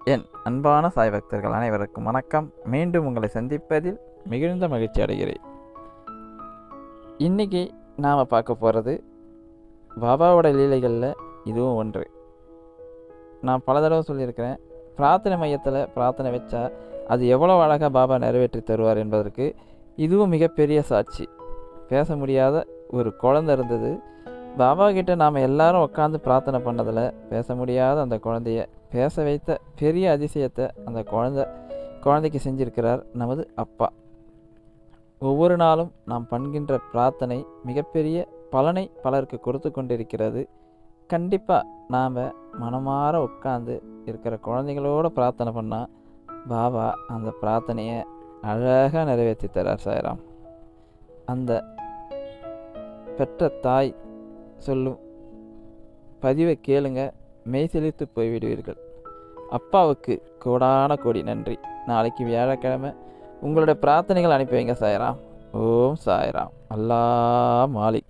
என் அன்பான சாய் பக்தர்கள் அனைவருக்கும் வணக்கம் மீண்டும் உங்களை சந்திப்பதில் மிகுந்த மகிழ்ச்சி அடைகிறேன் இன்னைக்கு நாம் பார்க்க போகிறது பாபாவோட லீலைகளில் இதுவும் ஒன்று நான் பல தடவை சொல்லியிருக்கிறேன் பிரார்த்தனை மையத்தில் பிரார்த்தனை வச்சா அது எவ்வளோ அழகாக பாபா நிறைவேற்றி தருவார் என்பதற்கு இதுவும் மிகப்பெரிய சாட்சி பேச முடியாத ஒரு குழந்தை இருந்தது பாபா கிட்ட நாம் எல்லாரும் உட்காந்து பிரார்த்தனை பண்ணதில் பேச முடியாத அந்த குழந்தைய பேச வைத்த பெரிய அதிசயத்தை அந்த குழந்தை குழந்தைக்கு செஞ்சிருக்கிறார் நமது அப்பா ஒவ்வொரு நாளும் நாம் பண்கின்ற பிரார்த்தனை மிகப்பெரிய பலனை பலருக்கு கொடுத்து கொண்டிருக்கிறது கண்டிப்பாக நாம் மனமாற உட்காந்து இருக்கிற குழந்தைங்களோட பிரார்த்தனை பண்ணால் பாபா அந்த பிரார்த்தனையை அழகாக நிறைவேற்றி தரார் சாய்ராம் அந்த பெற்ற தாய் சொல்லும் பதிவை கேளுங்க மெய்சிலித்து போய்விடுவீர்கள் அப்பாவுக்கு கோடான கோடி நன்றி நாளைக்கு வியாழக்கிழமை உங்களுடைய பிரார்த்தனைகள் அனுப்பி வைங்க சாய்ராம் ஓம் சாய்ராம் அல்லா மாலிக்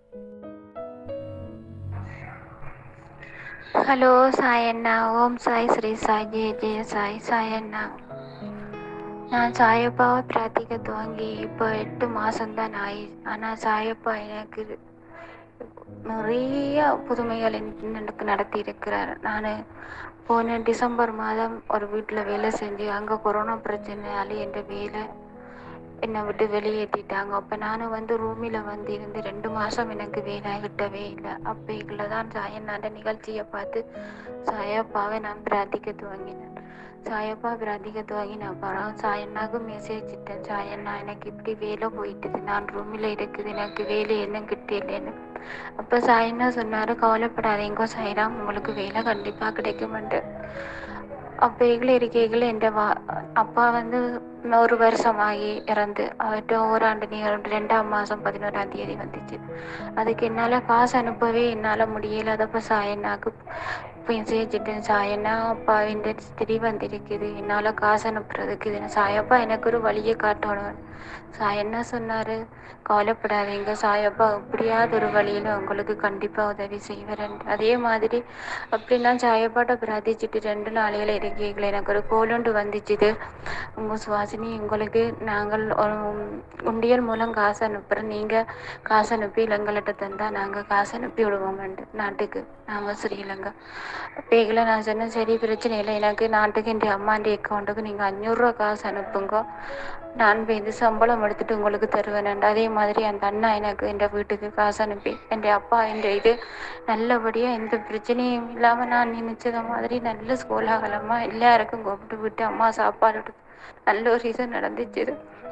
ஹலோ சாய் அண்ணா ஓம் சாய் ஸ்ரீ சாய் ஜெய ஜெய சாய் சாய் அண்ணா நான் சாயப்பாவை பிரார்த்திக்க துவங்கி இப்போ எட்டு மாதம்தான் ஆயி ஆனால் சாயப்பா எனக்கு நிறைய புதுமைகள் எனக்கு நடத்தி இருக்கிறார் நான் போன டிசம்பர் மாதம் ஒரு வீட்டில் வேலை செஞ்சு அங்கே கொரோனா பிரச்சனையால என் வேலை என்னை விட்டு வெளியேற்றிட்டாங்க அப்போ நானும் வந்து ரூமில் வந்து இருந்து ரெண்டு மாதம் எனக்கு வேலை கிட்டவே இல்லை அப்போ தான் சாயண்ணாண்ட நிகழ்ச்சியை பார்த்து சாயப்பாவை நான் பிரார்த்திக்க துவங்கினேன் சாயப்பா பிரார்த்திக்க துவங்கின அப்புறம் சாயண்ணாவுக்கு மெசேஜ் இட்டேன் சாயண்ணா எனக்கு இப்படி வேலை போயிட்டுது நான் ரூமில் இருக்குது எனக்கு வேலை என்ன கிட்டேன்னு அப்போ சாயண்ணா சொன்னார் கவலைப்படாதீங்க சாய்ராம் உங்களுக்கு வேலை கண்டிப்பாக கிடைக்குமெண்டு அப்போ எங்களை இருக்கைகள் என் வா அப்பா வந்து ஒரு வருஷமாகி இறந்து அவர்கிட்ட ஓராண்டு நிகழ்வு ரெண்டாம் மாதம் பதினோராம் தேதி வந்துச்சு அதுக்கு என்னால் காசு அனுப்பவே என்னால் முடியல அதப்போ சாயண்ணாக்கு மெசேஜிட்டேன் சாயண்ணா அப்பா இந்த திரி வந்திருக்குது என்னால் காசு அனுப்புறதுக்கு இது சாயப்பா எனக்கு ஒரு வழியை காட்டணும் சாயண்ணா சொன்னார் கவலைப்படாதீங்க சாயப்பா எப்படியாவது ஒரு வழியில் உங்களுக்கு கண்டிப்பாக உதவி செய்வேன் அதே மாதிரி அப்படி நான் சாயப்பாட்ட பிரார்த்திச்சுட்டு ரெண்டு நாளையில் இருக்கீங்களே எனக்கு ஒரு கோலுண்டு வந்துச்சுது உங்கள் சுவாசினி உங்களுக்கு நாங்கள் உண்டியல் மூலம் காசு அனுப்புகிறோம் நீங்கள் காசு அனுப்பி இளங்கலட்ட தந்தால் நாங்கள் காசு அனுப்பி விடுவோம்ண்டு நாட்டுக்கு நாங்கள் ஸ்ரீலங்கா பேகில் நான் சொன்னேன் சரி பிரச்சனை இல்லை எனக்கு நாட்டுக்கு என் அம்மாண்டி அக்கௌண்ட்டுக்கு நீங்கள் அஞ்சூறுரூவா காசு அனுப்புங்க நான் இது சம்பளம் எடுத்துட்டு உங்களுக்கு தருவேன் அதே மாதிரி அந்த அண்ணா எனக்கு என் வீட்டுக்கு காசு அனுப்பி என் அப்பா என் இது நல்லபடியாக எந்த பிரச்சனையும் இல்லாமல் நான் நினைச்சத மாதிரி நல்ல கோலாகலமாக எல்லாருக்கும் கூப்பிட்டு விட்டு அம்மா சாப்பாடு நல்ல ஒரு இது நடந்துச்சு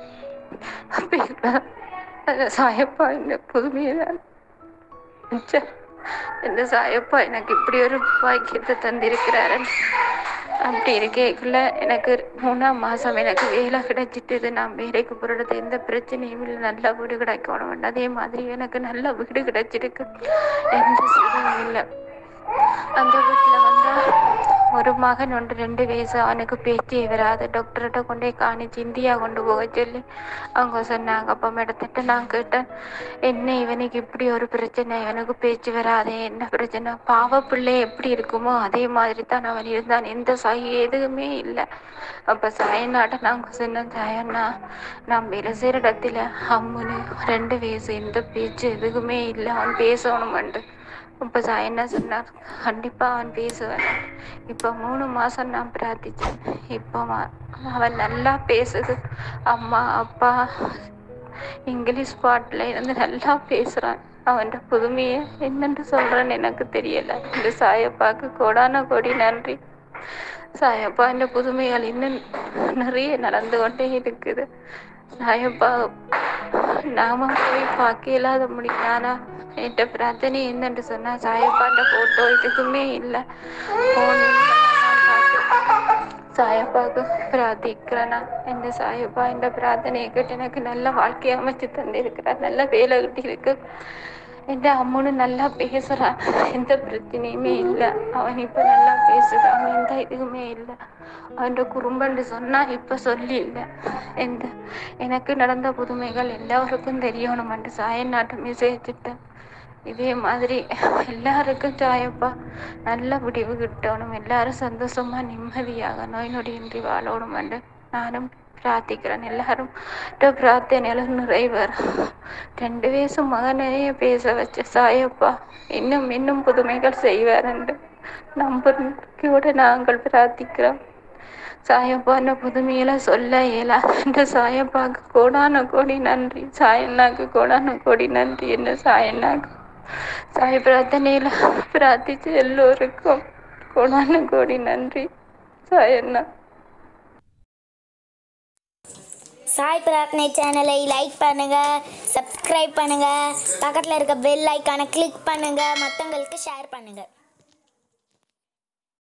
அப்போ சாயப்பா இந்த புதுமையை இந்த சாயப்பா எனக்கு இப்படி ஒரு பாக்கியத்தை தந்திருக்கிறாரு அப்படி இருக்கேக்குள்ள எனக்கு மூணாம் மாதம் எனக்கு வேலை கிடைச்சிட்டுது நான் வேலைக்கு போகிறது எந்த பிரச்சனையும் இல்லை நல்ல வீடு கிடைக்கணும் அதே மாதிரி எனக்கு நல்ல வீடு கிடைச்சிருக்கு எந்த சுகமும் இல்லை அந்த வீட்டில் வந்தால் ஒரு மகன் ஒன்று ரெண்டு வயசு அவனுக்கு பேச்சே வராது டாக்டர்கிட்ட கொண்டே காணிச்சு இந்தியா கொண்டு போக சொல்லி அவங்க சொன்னாங்க அப்போ மேடத்திட்ட நான் கேட்டேன் என்ன இவனுக்கு இப்படி ஒரு பிரச்சனை இவனுக்கு பேச்சு வராதே என்ன பிரச்சனை பாவ பிள்ளை எப்படி இருக்குமோ அதே மாதிரி தான் அவன் இருந்தான் எந்த சாய் எதுவுமே இல்லை அப்போ சாயநாட்ட நாங்கள் சொன்னோம் சாயண்ணா நான் வேலை செய்கிற இடத்துல அம்முன்னு ரெண்டு வயசு எந்த பேச்சு எதுவுமே இல்லை அவன் பேசணுமெண்டு இப்போ என்ன சொன்னார் கண்டிப்பாக அவன் பேசுவேன் இப்போ மூணு மாதம் நான் பிரார்த்திச்சேன் இப்போ அவன் நல்லா பேசுது அம்மா அப்பா இங்கிலீஷ் பாட்டில் இருந்து நல்லா பேசுகிறான் அவன் புதுமையை என்னென்று சொல்கிறேன்னு எனக்கு தெரியலை இந்த சாயப்பாக்கு கோடான கோடி நன்றி சாயப்பா இந்த புதுமைகள் இன்னும் நிறைய நடந்து கொண்டே இருக்குது சாயப்பா நாம போய் பார்க்க இல்லாத முடியாதா என்கிட்ட பிரார்த்தனை என்னன்னு சொன்னா சாயப்பாண்ட போட்டோ இதுக்குமே இல்லை சாயப்பாவுக்கு பிரார்த்திக்கிறேனா இந்த சாயப்பா இந்த பிரார்த்தனையை கேட்டு எனக்கு நல்ல வாழ்க்கையை அமைச்சு தந்திருக்கிறார் நல்ல வேலை கிட்டி இருக்கு என் அம்மனு நல்லா பேசுறான் எந்த பிரச்சனையுமே இல்லை அவன் இப்ப நல்லா பேசுறான் எந்த இதுவுமே இல்லை அவன் குறும்பன்னு சொன்னா இப்ப சொல்லி இல்லை எந்த எனக்கு நடந்த புதுமைகள் எல்லாருக்கும் தெரியணுமென்று சாயன் நாட்டு மெசேஜிட்டேன் இதே மாதிரி எல்லாருக்கும் சாயப்பா நல்ல முடிவு கிட்டணும் எல்லாரும் சந்தோஷமா நிம்மதியாக நோய் நொடியின்றி வாழணும் என்று நானும் பிரார்த்திக்கிறேன் எல்லாரும் பிரார்த்தனையில நிறைவர் ரெண்டு வயசு மகனையே பேச வச்ச சாயப்பா இன்னும் இன்னும் புதுமைகள் செய்வார் என்று நம்பிக்கையோடு நாங்கள் பிரார்த்திக்கிறோம் சாயப்பான புதுமையில சொல்ல இயலாது என்ற சாயப்பாக்கு கோடான கோடி நன்றி சாயண்ணாக்கு கோடான கோடி நன்றி என்ன சாயண்ணாக்கு சாய பிரார்த்தனையில பிரார்த்திச்ச எல்லோருக்கும் கோடான கோடி நன்றி சாயண்ணா சாய் பிரார்த்தனை சேனலை லைக் பண்ணுங்க சப்ஸ்கிரைப் பண்ணுங்க பக்கத்தில் இருக்க பெல் ஐக்கானை கிளிக் பண்ணுங்க மற்றவங்களுக்கு ஷேர் பண்ணுங்க